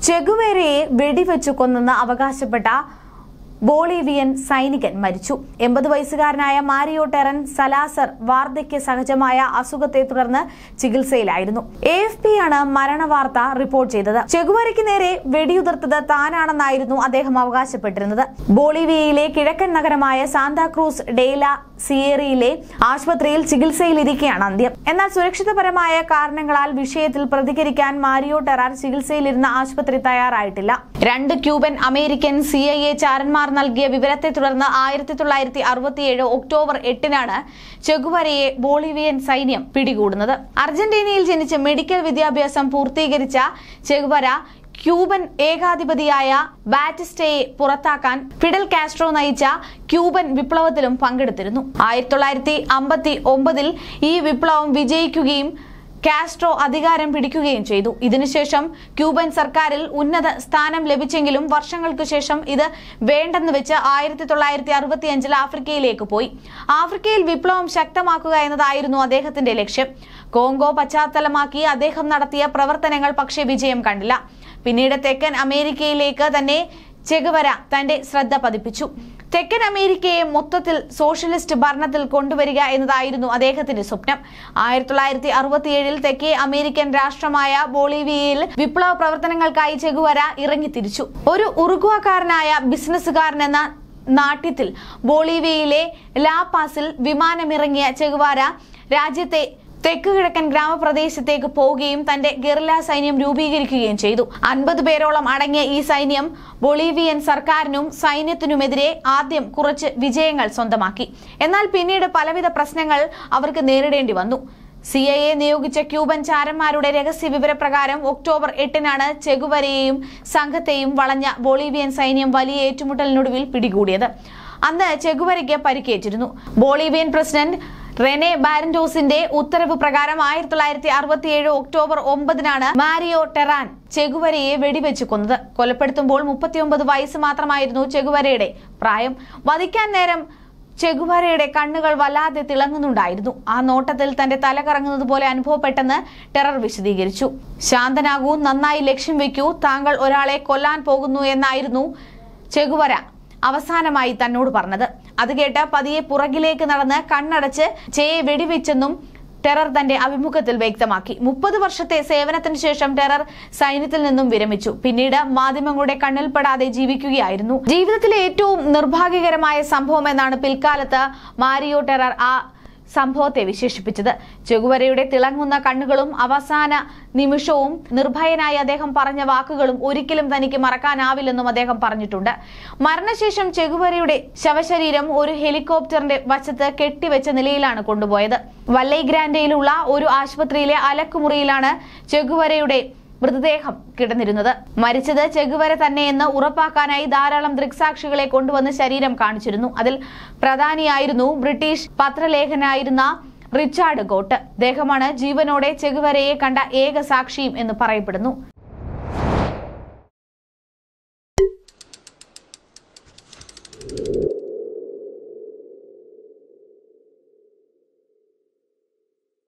ചെഗുവേരയെ വെടിവെച്ചു കൊന്നെന്ന് അവകാശപ്പെട്ട ബോളിവിയൻ സൈനികൻ മരിച്ചു എൺപത് വയസ്സുകാരനായ മാരിയോ ടെറൻ സലാസർ വാർദ്ധക്യ സഹജമായ അസുഖത്തെ തുടർന്ന് ചികിത്സയിലായിരുന്നു എ എഫ് പി ആണ് മരണവാർത്ത റിപ്പോർട്ട് ചെയ്തത് ചെഗുവരയ്ക്ക് നേരെ വെടിയുതിർത്തത് താനാണെന്നായിരുന്നു അദ്ദേഹം അവകാശപ്പെട്ടിരുന്നത് ബോളിവിയയിലെ കിഴക്കൻ നഗരമായ സാന്താക്രൂസ് ഡേല സിയേറിയിലെ ആശുപത്രിയിൽ ചികിത്സയിലിരിക്കെയാണ് അന്ത്യം എന്നാൽ സുരക്ഷിതപരമായ കാരണങ്ങളാൽ വിഷയത്തിൽ പ്രതികരിക്കാൻ മാരിയോ ടെറാർ ചികിത്സയിലിരുന്ന ആശുപത്രി തയ്യാറായിട്ടില്ല രണ്ട് Cuban American C I A ചാരന്മാർ നൽകിയ വിവരത്തെ തുടർന്ന് ആയിരത്തി തൊള്ളായിരത്തി അറുപത്തിയേഴ് ഒക്ടോബർ എട്ടിനാണ് ചെഗുവരയെ ബോളിവിയൻ സൈന്യം പിടികൂടുന്നത് അർജന്റീനയിൽ ജനിച്ച് മെഡിക്കൽ വിദ്യാഭ്യാസം പൂർത്തീകരിച്ച ചെഗുവര ക്യൂബൻ ഏകാധിപതിയായ ബാറ്റിസ്റ്റയെ പുറത്താക്കാൻ ഫിഡൽ കാസ്ട്രോ നയിച്ച ക്യൂബൻ വിപ്ലവത്തിലും പങ്കെടുത്തിരുന്നു ആയിരത്തി തൊള്ളായിരത്തി അമ്പത്തി ഒമ്പതിൽ ഈ വിപ്ലവം വിജയിക്കുകയും കാസ്ട്രോ അധികാരം പിടിക്കുകയും ചെയ്തു ഇതിനുശേഷം ക്യൂബൻ സർക്കാരിൽ ഉന്നത സ്ഥാനം ലഭിച്ചെങ്കിലും വർഷങ്ങൾക്ക് ശേഷം ഇത് വേണ്ടെന്ന് വെച്ച് ആയിരത്തി തൊള്ളായിരത്തി അറുപത്തി അഞ്ചിൽ ആഫ്രിക്കയിലേക്ക് പോയി ആഫ്രിക്കയിൽ വിപ്ലവം ശക്തമാക്കുക എന്നതായിരുന്നു അദ്ദേഹത്തിന്റെ ലക്ഷ്യം കോങ്കോ പശ്ചാത്തലമാക്കി അദ്ദേഹം നടത്തിയ പ്രവർത്തനങ്ങൾ പക്ഷേ വിജയം കണ്ടില്ല പിന്നീട് തെക്കൻ അമേരിക്കയിലേക്ക് തന്നെ ചെഗുവര തന്റെ ശ്രദ്ധ പതിപ്പിച്ചു തെക്കൻ അമേരിക്കയെ മൊത്തത്തിൽ സോഷ്യലിസ്റ്റ് ഭരണത്തിൽ കൊണ്ടുവരിക എന്നതായിരുന്നു അദ്ദേഹത്തിന്റെ സ്വപ്നം ആയിരത്തി തൊള്ളായിരത്തി അറുപത്തിയേഴിൽ തെക്കേ അമേരിക്കൻ രാഷ്ട്രമായ ബോളിവിയയിൽ വിപ്ലവ പ്രവർത്തനങ്ങൾക്കായി ചെഗുവര ഇറങ്ങിത്തിരിച്ചു ഒരു ഉറുഗ്വക്കാരനായ ബിസിനസ്സുകാരൻ എന്ന നാട്യത്തിൽ ബോളിവിയയിലെ ലാപാസിൽ വിമാനമിറങ്ങിയ ചെഗുവാര രാജ്യത്തെ തെക്ക് കിഴക്കൻ ഗ്രാമപ്രദേശത്തേക്ക് പോവുകയും തന്റെ ഗറില്ല സൈന്യം രൂപീകരിക്കുകയും ചെയ്തു അൻപത് പേരോളം അടങ്ങിയ ഈ സൈന്യം ബൊളീവിയൻ സർക്കാരിനും സൈന്യത്തിനുമെതിരെ ആദ്യം കുറച്ച് വിജയങ്ങൾ സ്വന്തമാക്കി എന്നാൽ പിന്നീട് പലവിധ പ്രശ്നങ്ങൾ അവർക്ക് നേരിടേണ്ടി വന്നു സി ഐ എ നിയോഗിച്ച ക്യൂബൻ ചാരന്മാരുടെ രഹസ്യ വിവരപ്രകാരം ഒക്ടോബർ എട്ടിനാണ് ചെഗുവരയെയും സംഘത്തെയും വളഞ്ഞ ബൊളീവിയൻ സൈന്യം വലിയ ഏറ്റുമുട്ടലിനൊടുവിൽ പിടികൂടിയത് അന്ന് ചെഗുവരയ്ക്ക് പരിക്കേറ്റിരുന്നു ബോളിവിയൻ പ്രസിഡന്റ് റെനെ ബാരൻഡോസിന്റെ ഉത്തരവ് പ്രകാരം ആയിരത്തി തൊള്ളായിരത്തി അറുപത്തിയേഴ് ഒക്ടോബർ ഒമ്പതിനാണ് മാരിയോ ടെറാൻ ചെഗുവരയെ വെടിവെച്ച് കൊന്നത് കൊലപ്പെടുത്തുമ്പോൾ മുപ്പത്തിയൊമ്പത് വയസ്സ് മാത്രമായിരുന്നു ചെഗുവരയുടെ പ്രായം വധിക്കാൻ നേരം ചെഗുവരയുടെ കണ്ണുകൾ വല്ലാതെ തിളങ്ങുന്നുണ്ടായിരുന്നു ആ നോട്ടത്തിൽ തന്റെ തല കറങ്ങുന്നത് പോലെ അനുഭവപ്പെട്ടെന്ന് ടെറർ വിശദീകരിച്ചു ശാന്തനാകൂ നന്നായി ലക്ഷ്യം വെക്കൂ താങ്കൾ ഒരാളെ കൊല്ലാൻ പോകുന്നു എന്നായിരുന്നു ചെഗുവര അവസാനമായി തന്നോട് പറഞ്ഞത് അത് കേട്ട് പതിയെ പുറകിലേക്ക് നടന്ന് കണ്ണടച്ച് ചെയെ വെടിവെച്ചെന്നും ടെറർ തന്റെ അഭിമുഖത്തിൽ വ്യക്തമാക്കി മുപ്പത് വർഷത്തെ സേവനത്തിന് ശേഷം ടെറർ സൈന്യത്തിൽ നിന്നും വിരമിച്ചു പിന്നീട് മാധ്യമങ്ങളുടെ കണ്ണിൽപ്പെടാതെ ജീവിക്കുകയായിരുന്നു ജീവിതത്തിലെ ഏറ്റവും നിർഭാഗ്യകരമായ സംഭവം എന്നാണ് പിൽക്കാലത്ത് മാരിയോ ടെറർ ആ സംഭവത്തെ വിശേഷിപ്പിച്ചത് ചെഗുവരയുടെ തിളങ്ങുന്ന കണ്ണുകളും അവസാന നിമിഷവും നിർഭയനായി അദ്ദേഹം പറഞ്ഞ വാക്കുകളും ഒരിക്കലും തനിക്ക് മറക്കാനാവില്ലെന്നും അദ്ദേഹം പറഞ്ഞിട്ടുണ്ട് മരണശേഷം ചെഗുവരയുടെ ശവശരീരം ഒരു ഹെലികോപ്റ്ററിന്റെ വശത്ത് കെട്ടിവെച്ച നിലയിലാണ് കൊണ്ടുപോയത് വല്ലൈ ഗ്രാൻഡയിലുള്ള ഒരു ആശുപത്രിയിലെ അലക്കുമുറിയിലാണ് ചെഗുവരയുടെ മൃതദേഹം കിടന്നിരുന്നത് മരിച്ചത് ചെഗുവര തന്നെയെന്ന് ഉറപ്പാക്കാനായി ധാരാളം ദൃക്സാക്ഷികളെ കൊണ്ടുവന്ന് ശരീരം കാണിച്ചിരുന്നു അതിൽ പ്രധാനിയായിരുന്നു ബ്രിട്ടീഷ് പത്രലേഖനായിരുന്ന റിച്ചാർഡ് ഗോട്ട് അദ്ദേഹമാണ് ജീവനോടെ ചെഗുവരയെ കണ്ട ഏക സാക്ഷിയും എന്ന് പറയപ്പെടുന്നു